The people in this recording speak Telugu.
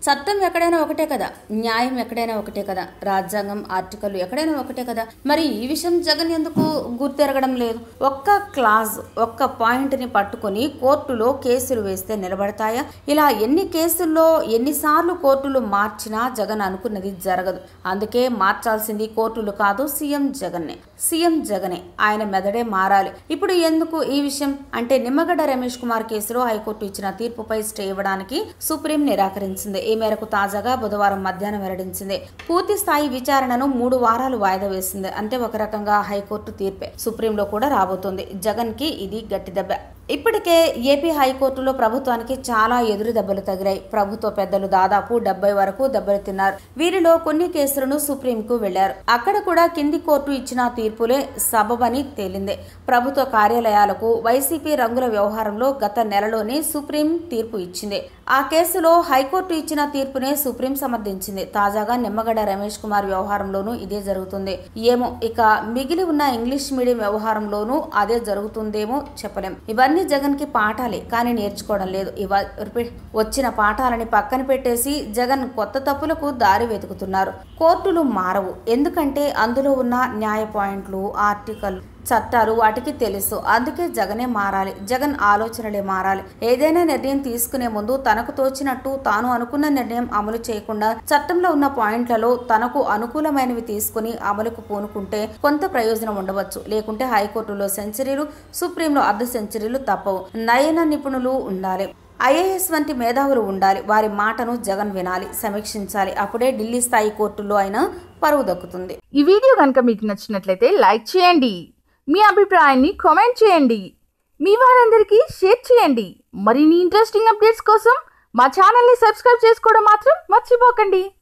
చట్టం ఎక్కడైనా ఒకటే కదా న్యాయం ఎక్కడైనా ఒకటే కదా రాజ్యాంగం ఆర్టికల్ ఎక్కడైనా ఒకటే కదా మరి ఈ విషయం జగన్ ఎందుకు గుర్తెరగడం లేదు ఒక్క క్లాజ్ ఒక్క పాయింట్ ని పట్టుకొని కోర్టులో కేసులు వేస్తే నిలబడతాయా ఇలా ఎన్ని కేసుల్లో ఎన్నిసార్లు కోర్టులు మార్చినా జగన్ అనుకున్నది జరగదు అందుకే మార్చాల్సింది కోర్టులు కాదు సీఎం జగన్నే సీఎం జగనే ఆయన మెదడే మారాలి ఇప్పుడు ఎందుకు ఈ విషయం అంటే నిమ్మగడ్డ రమేష్ కుమార్ కేసులో హైకోర్టు ఇచ్చిన తీర్పుపై స్టే ఇవ్వడానికి సుప్రీం నిరాకరించింది ఈ మేరకు తాజాగా బుధవారం మధ్యాహ్నం వెల్లడించింది పూర్తి స్థాయి విచారణను మూడు వారాలు వాయిదా వేసింది అంటే ఒక రకంగా హైకోర్టు తీర్పే సుప్రీంలో కూడా రాబోతోంది జగన్ కి ఇది గట్టి దెబ్బ ఇప్పటికే ఏపీ హైకోర్టులో ప్రభుత్వానికి చాలా ఎదురు దెబ్బలు తగిలాయి ప్రభుత్వ పెద్దలు దాదాపు డెబ్బై వరకు దెబ్బలు తిన్నారు వీరిలో కొన్ని కేసులను సుప్రీంకు వెళ్లారు అక్కడ కూడా కింది కోర్టు ఇచ్చిన తీర్పులే సబబని తేలింది ప్రభుత్వ కార్యాలయాలకు వైసీపీ రంగుల వ్యవహారంలో గత నెలలోనే సుప్రీం తీర్పు ఇచ్చింది ఆ కేసులో హైకోర్టు ఇచ్చిన తీర్పునే సుప్రీం సమర్థించింది తాజాగా నిమ్మగడ్డ రమేష్ కుమార్ వ్యవహారంలోనూ ఇదే జరుగుతుంది ఏమో ఇక మిగిలి ఉన్న ఇంగ్లీష్ మీడియం వ్యవహారంలోనూ అదే జరుగుతుందేమో చెప్పలేం ఇవన్నీ జగన్ కి పాఠాలే కానీ నేర్చుకోవడం లేదు ఇవ రిపీట్ వచ్చిన పాఠాలని పక్కన పెట్టేసి జగన్ కొత్త తప్పులకు దారి వెతుకుతున్నారు కోర్టులు మారవు ఎందుకంటే అందులో ఉన్న న్యాయ పాయింట్లు ఆర్టికల్ చట్టాలు వాటికి తెలుసు అందుకే జగనే మారాలి జగన్ ఆలోచనలే మారాలి ఏదైనా నిర్ణయం తీసుకునే ముందు తనకు తోచినట్టు తాను అనుకున్న నిర్ణయం అమలు చేయకుండా చట్టంలో ఉన్న పాయింట్లలో తనకు అనుకూలమైనవి తీసుకుని అమలుకు పూనుకుంటే కొంత ప్రయోజనం ఉండవచ్చు లేకుంటే హైకోర్టులో సెంచరీలు సుప్రీంలో అర్ధ సెంచరీలు తప్పవు నయన నిపుణులు ఉండాలి ఐఏఎస్ వంటి మేధావులు ఉండాలి వారి మాటను జగన్ వినాలి సమీక్షించాలి అప్పుడే ఢిల్లీ స్థాయి కోర్టుల్లో అయినా పరువు దక్కుతుంది ఈ వీడియో కనుక మీకు నచ్చినట్లయితే లైక్ చేయండి మీ అభిప్రాయాన్ని కామెంట్ చేయండి మీ వారందరికీ షేర్ చేయండి మరిన్ని ఇంట్రెస్టింగ్ అప్డేట్స్ కోసం మా ఛానల్ని సబ్స్క్రైబ్ చేసుకోవడం మాత్రం మర్చిపోకండి